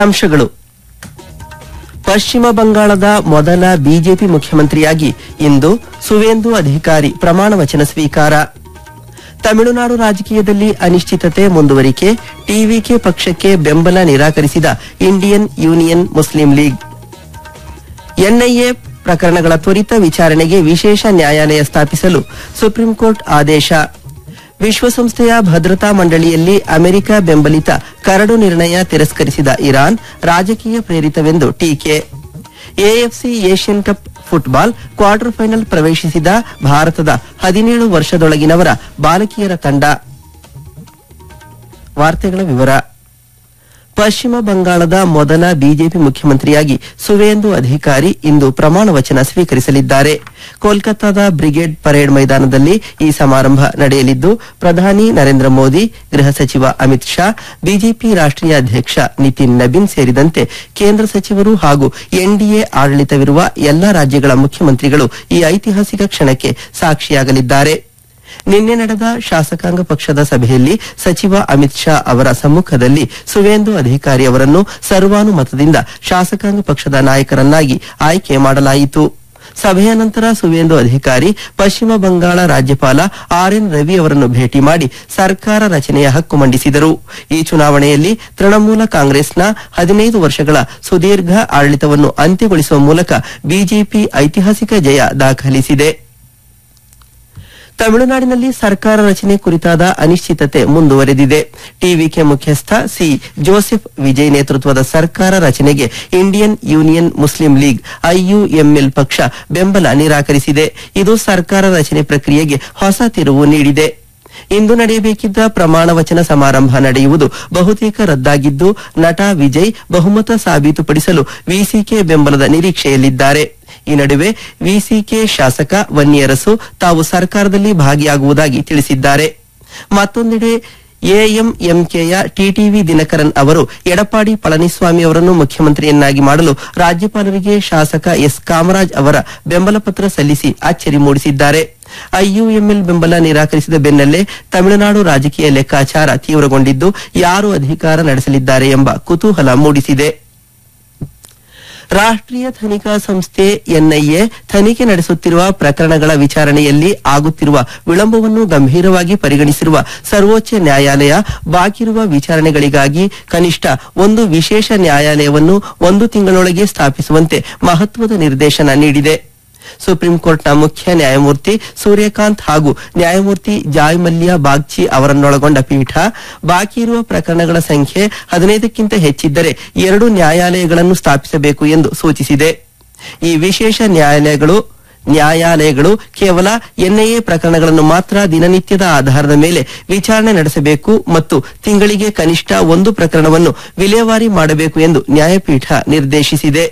ಅಂಶಗಳು ಪಶ್ಚಿಮ ಬಂಗಾಳದ ಮೊದಲ ಬಿಜೆಪಿ ಮುಖ್ಯಮಂತ್ರಿಯಾಗಿ ಇಂದು ಸುವೇಂದು ಅಧಿಕಾರಿ ಪ್ರಮಾಣ ವಚನ ಸ್ವೀಕಾರ ತಮಿಳುನಾಡು ರಾಜಕೀಯದಲ್ಲಿ ಅನಿಶ್ಚಿತತೆ ಮುಂದುವರಿಕೆ ಟಿವಿಕೆ ಪಕ್ಷಕ್ಕೆ ಬೆಂಬಲ ನಿರಾಕರಿಸಿದ Indian Union Muslim League NIA ಪ್ರಕರಣಗಳ ತ್ವರಿತ ವಿಚಾರಣೆಗೆ ವಿಶೇಷ ನ್ಯಾಯಾಲಯ ಸ್ಥಾಪಿಸಲು ಸುಪ್ರೀಂ ಕೋರ್ಟ್ ಆದೇಶ ವಿಶ್ವಸಂಸ್ಥೆಯ ಭದ್ರತಾ ಮಂಡಳಿಯಲ್ಲಿ ಅಮೆರಿಕ ಬೆಂಬಲಿತ ಕರಡು ನಿರ್ಣಯ ತಿರಸ್ಕರಿಸಿದ ಇರಾನ್ ರಾಜಕೀಯ ಪ್ರೇರಿತವೆಂದು ಟೀಕೆ AFC Asian cup football quarter final ಪ್ರವೇಶಿಸಿದ ಭಾರತದ ಹದಿನೇಳು ವರ್ಷದೊಳಗಿನವರ ಬಾಲಕಿಯರ ತಂಡ ವಾರ್ತೆಗಳ ವಿವರ ಪಶ್ಚಿಮ ಬಂಗಾಳದ ಮೊದಲ ಬಿಜೆಪಿ ಮುಖ್ಯಮಂತ್ರಿಯಾಗಿ ಸುವೇಂದು ಅಧಿಕಾರಿ ಇಂದು ಪ್ರಮಾಣ ವಚನ ಸ್ವೀಕರಿಸಲಿದ್ದಾರೆ ಕೋಲ್ಕತ್ತಾದ ಬ್ರಿಗೇಡ್ ಪರೇಡ್ ಮೈದಾನದಲ್ಲಿ ಈ ಸಮಾರಂಭ ನಡೆಯಲಿದ್ದು ಪ್ರಧಾನಿ ನರೇಂದ್ರ ಮೋದಿ ಗೃಹ ಸಚಿವ ಅಮಿತ್ ಶಾ ಬಿಜೆಪಿ ರಾಷ್ಟ್ರೀಯ ಅಧ್ಯಕ್ಷ ನಿತಿನ್ ನಬೀನ್ ಸೇರಿದಂತೆ ಕೇಂದ್ರ ಸಚಿವರು ಹಾಗೂ ಎನ್ಡಿಎ ಆಡಳಿತವಿರುವ ಎಲ್ಲಾ ರಾಜ್ಯಗಳ ಮುಖ್ಯಮಂತ್ರಿಗಳು ಈ ಐತಿಹಾಸಿಕ ಕ್ಷಣಕ್ಕೆ ಸಾಕ್ಷಿಯಾಗಲಿದ್ದಾರೆ ನಿನ್ನೆ ನಡೆದ ಶಾಸಕಾಂಗ ಪಕ್ಷದ ಸಭೆಯಲ್ಲಿ ಸಚಿವ ಅಮಿತ್ ಶಾ ಅವರ ಸಮ್ಮುಖದಲ್ಲಿ ಸುವೇಂದು ಅಧಿಕಾರಿ ಅವರನ್ನು ಸರ್ವಾನುಮತದಿಂದ ಶಾಸಕಾಂಗ ಪಕ್ಷದ ನಾಯಕರನ್ನಾಗಿ ಆಯ್ಕೆ ಮಾಡಲಾಯಿತು ಸಭೆಯ ನಂತರ ಸುವೇಂದು ಅಧಿಕಾರಿ ಪಶ್ಚಿಮ ಬಂಗಾಳ ರಾಜ್ಯಪಾಲ ಆರ್ ಎನ್ ರವಿ ಅವರನ್ನು ಭೇಟಿ ಮಾಡಿ ಸರ್ಕಾರ ರಚನೆಯ ಹಕ್ಕು ಮಂಡಿಸಿದರು ಈ ಚುನಾವಣೆಯಲ್ಲಿ ತೃಣಮೂಲ ಕಾಂಗ್ರೆಸ್ನ ಹದಿನೈದು ವರ್ಷಗಳ ಸುದೀರ್ಘ ಆಡಳಿತವನ್ನು ಅಂತ್ಯಗೊಳಿಸುವ ಮೂಲಕ ಬಿಜೆಪಿ ಐತಿಹಾಸಿಕ ಜಯ ದಾಖಲಿಸಿದೆ ತಮಿಳುನಾಡಿನಲ್ಲಿ ಸರ್ಕಾರ ರಚನೆ ಕುರಿತಾದ ಅನಿಶ್ಚಿತತೆ ಮುಂದುವರೆದಿದೆ ಟಿವಿಕೆ ಮುಖ್ಯಸ್ಥ ಸಿ ಜೋಸೆಫ್ ವಿಜಯ್ ನೇತೃತ್ವದ ಸರ್ಕಾರ ರಚನೆಗೆ Indian Union Muslim League IUML ಪಕ್ಷ ಬೆಂಬಲ ನಿರಾಕರಿಸಿದೆ ಇದು ಸರ್ಕಾರ ರಚನೆ ಪ್ರಕ್ರಿಯೆಗೆ ಹೊಸ ತಿರುವು ನೀಡಿದೆ ಇಂದು ನಡೆಯಬೇಕಿದ್ದ ಪ್ರಮಾಣ ವಚನ ಸಮಾರಂಭ ನಡೆಯುವುದು ಬಹುತೇಕ ರದ್ದಾಗಿದ್ದು ನಟ ವಿಜಯ್ ಬಹುಮತ ಸಾಬೀತುಪಡಿಸಲು ವಿಸಿಕೆ ಬೆಂಬಲದ ನಿರೀಕ್ಷೆಯಲ್ಲಿದ್ದಾರೆ ಈ ನಡುವೆ ವಿಸಿಕೆ ಶಾಸಕ ವನ್ನಿಯರಸು ತಾವು ಸರ್ಕಾರದಲ್ಲಿ ಭಾಗಿಯಾಗುವುದಾಗಿ ತಿಳಿಸಿದ್ದಾರೆ ಮತ್ತೊಂದೆಡೆ ಎಎಂಎಂಕೆಯ ಟಿಟಿವಿ ದಿನಕರನ್ ಅವರು ಎಡಪ್ಪಾಡಿ ಪಳನಿಸ್ವಾಮಿ ಅವರನ್ನು ಮುಖ್ಯಮಂತ್ರಿಯನ್ನಾಗಿ ಮಾಡಲು ರಾಜ್ಯಪಾಲರಿಗೆ ಶಾಸಕ ಎಸ್ ಕಾಮರಾಜ್ ಅವರ ಬೆಂಬಲ ಪತ್ರ ಸಲ್ಲಿಸಿ ಅಚ್ಚರಿ ಮೂಡಿಸಿದ್ದಾರೆ ಐಯುಎಂಎಲ್ ಬೆಂಬಲ ನಿರಾಕರಿಸಿದ ಬೆನ್ನಲ್ಲೇ ತಮಿಳುನಾಡು ರಾಜಕೀಯ ಲೆಕ್ಕಾಚಾರ ತೀವ್ರಗೊಂಡಿದ್ದು ಯಾರು ಅಧಿಕಾರ ನಡೆಸಲಿದ್ದಾರೆ ಎಂಬ ಕುತೂಹಲ ಮೂಡಿಸಿದೆ ರಾಷ್ಟ್ರೀಯ ತನಿಖಾ ಸಂಸ್ಥೆ ಎನ್ಐಎ ತನಿಖೆ ನಡೆಸುತ್ತಿರುವ ಪ್ರಕರಣಗಳ ವಿಚಾರಣೆಯಲ್ಲಿ ಆಗುತ್ತಿರುವ ವಿಳಂಬವನ್ನು ಗಂಭೀರವಾಗಿ ಪರಿಗಣಿಸಿರುವ ಸರ್ವೋಚ್ಚ ನ್ಯಾಯಾಲಯ ಬಾಕಿರುವ ವಿಚಾರಣೆಗಳಿಗಾಗಿ ಕನಿಷ್ಠ ಒಂದು ವಿಶೇಷ ನ್ಯಾಯಾಲಯವನ್ನು ಒಂದು ತಿಂಗಳೊಳಗೆ ಸ್ಥಾಪಿಸುವಂತೆ ಮಹತ್ವದ ನಿರ್ದೇಶನ ನೀಡಿದೆ ಸುಪ್ರೀಂ ಕೋರ್ಟ್ನ ಮುಖ್ಯ ನ್ಯಾಯಮೂರ್ತಿ ಸೂರ್ಯಕಾಂತ್ ಹಾಗೂ ನ್ಯಾಯಮೂರ್ತಿ ಜಾಯ್ ಮಲ್ಯ ಬಾಗ್ಚಿ ಅವರನ್ನೊಳಗೊಂಡ ಪೀಠ ಬಾಕಿ ಇರುವ ಪ್ರಕರಣಗಳ ಸಂಖ್ಯೆ ಹದಿನೈದಕ್ಕಿಂತ ಹೆಚ್ಚಿದ್ದರೆ ಎರಡು ನ್ಯಾಯಾಲಯಗಳನ್ನು ಸ್ಥಾಪಿಸಬೇಕು ಎಂದು ಸೂಚಿಸಿದೆ ಈ ವಿಶೇಷ ನ್ಯಾಯಾಲಯಗಳು ನ್ಯಾಯಾಲಯಗಳು ಕೇವಲ ಎನ್ಐಎ ಪ್ರಕರಣಗಳನ್ನು ಮಾತ್ರ ದಿನನಿತ್ಯದ ಆಧಾರದ ಮೇಲೆ ವಿಚಾರಣೆ ನಡೆಸಬೇಕು ಮತ್ತು ತಿಂಗಳಿಗೆ ಕನಿಷ್ಠ ಒಂದು ಪ್ರಕರಣವನ್ನು ವಿಲೇವಾರಿ ಮಾಡಬೇಕು ಎಂದು ನ್ಯಾಯಪೀಠ ನಿರ್ದೇಶಿಸಿದೆ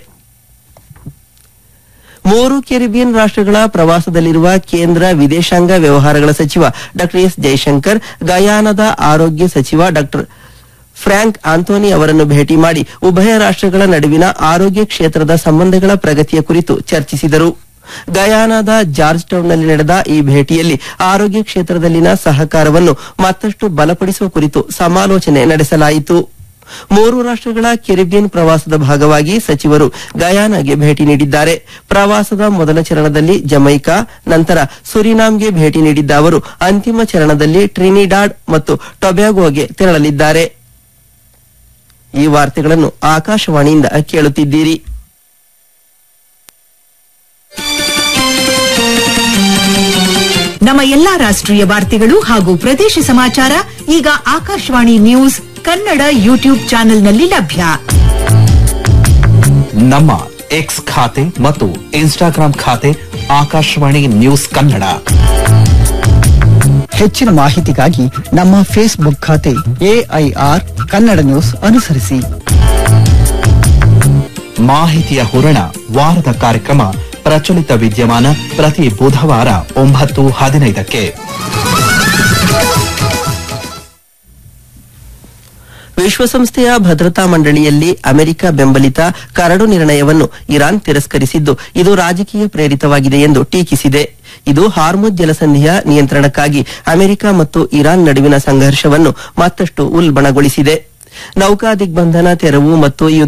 ಮೂರು ಕೆರಿಬಿಯನ್ ರಾಷ್ಟ್ರಗಳ ಪ್ರವಾಸದಲ್ಲಿರುವ ಕೇಂದ್ರ ವಿದೇಶಾಂಗ ವ್ಯವಹಾರಗಳ ಸಚಿವ ಡಾ ಎಸ್ ಜೈಶಂಕರ್ ಗಯಾನದ ಆರೋಗ್ಯ ಸಚಿವ ಡಾ ಫ್ರಾಂಕ್ ಆಂಥೋನಿ ಅವರನ್ನು ಭೇಟಿ ಮಾಡಿ ಉಭಯ ರಾಷ್ಟ್ರಗಳ ನಡುವಿನ ಆರೋಗ್ಯ ಕ್ಷೇತ್ರದ ಸಂಬಂಧಗಳ ಪ್ರಗತಿಯ ಕುರಿತು ಚರ್ಚಿಸಿದರು ಗಯಾನಾದ ಜಾರ್ಜ್ ಟೌನ್ನಲ್ಲಿ ನಡೆದ ಈ ಭೇಟಿಯಲ್ಲಿ ಆರೋಗ್ಯ ಕ್ಷೇತ್ರದಲ್ಲಿನ ಸಹಕಾರವನ್ನು ಮತ್ತಷ್ಟು ಬಲಪಡಿಸುವ ಕುರಿತು ಸಮಾಲೋಚನೆ ನಡೆಸಲಾಯಿತು ಮೂರು ರಾಷ್ಟ್ರಗಳ ಕೆರಿಬಿಯನ್ ಪ್ರವಾಸದ ಭಾಗವಾಗಿ ಸಚಿವರು ಗಯಾನಾಗೆ ಭೇಟಿ ನೀಡಿದ್ದಾರೆ ಪ್ರವಾಸದ ಮೊದಲ ಚರಣದಲ್ಲಿ ಜಮೈಕಾ ನಂತರ ಸುರಿನಾಮ್ಗೆ ಭೇಟಿ ನೀಡಿದ್ದ ಅವರು ಅಂತಿಮ ಚರಣದಲ್ಲಿ ಟ್ರಿನಿಡಾಡ್ ಮತ್ತು ಟೊಬ್ಯಾಗೋಗೆ ತೆರಳಲಿದ್ದಾರೆ ಈ ವಾರ್ತೆಗಳನ್ನು ಆಕಾಶವಾಣಿಯಿಂದ ಕೇಳುತ್ತಿದ್ದೀರಿ ನಮ್ಮ ಎಲ್ಲಾ ರಾಷ್ಟ್ರೀಯ ವಾರ್ತೆಗಳು ಹಾಗೂ ಪ್ರದೇಶ ಸಮಾಚಾರ ಈಗ ಆಕಾಶವಾಣಿ ನ್ಯೂಸ್ ಕನ್ನಡ ಯೂಟ್ಯೂಬ್ ಚಾನೆಲ್ನಲ್ಲಿ ಲಭ್ಯ ನಮ್ಮ ಎಕ್ಸ್ ಖಾತೆ ಮತ್ತು ಇನ್ಸ್ಟಾಗ್ರಾಂ ಖಾತೆ ಆಕಾಶವಾಣಿ ನ್ಯೂಸ್ ಕನ್ನಡ ಹೆಚ್ಚಿನ ಮಾಹಿತಿಗಾಗಿ ನಮ್ಮ ಫೇಸ್ಬುಕ್ ಖಾತೆ ಎಐಆರ್ ಕನ್ನಡ ನ್ಯೂಸ್ ಅನುಸರಿಸಿ ಮಾಹಿತಿಯ ಹೂರಣ ವಾರದ ಕಾರ್ಯಕ್ರಮ ಪ್ರಚಲಿತ ವಿದ್ಯಮಾನ ಪ್ರತಿ ಬುಧವಾರ ಒಂಬತ್ತು ಹದಿನೈದಕ್ಕೆ ವಿಶ್ವಸಂಸ್ಥೆಯ ಭದ್ರತಾ ಮಂಡಳಿಯಲ್ಲಿ ಅಮೆರಿಕ ಬೆಂಬಲಿತ ಕರಡು ನಿರ್ಣಯವನ್ನು ಇರಾನ್ ತಿರಸ್ಕರಿಸಿದ್ದು ಇದು ರಾಜಕೀಯ ಪ್ರೇರಿತವಾಗಿದೆ ಎಂದು ಟೀಕಿಸಿದೆ ಇದು ಹಾರ್ಮುಜ್ ಜಲಸಂಧಿಯ ನಿಯಂತ್ರಣಕ್ಕಾಗಿ ಅಮೆರಿಕ ಮತ್ತು ಇರಾನ್ ನಡುವಿನ ಸಂಘರ್ಷವನ್ನು ಮತ್ತಷ್ಟು ಉಲ್ಬಣಗೊಳಿಸಿದೆ ನೌಕಾ ದಿಗ್ಬಂಧನ ತೆರವು ಮತ್ತು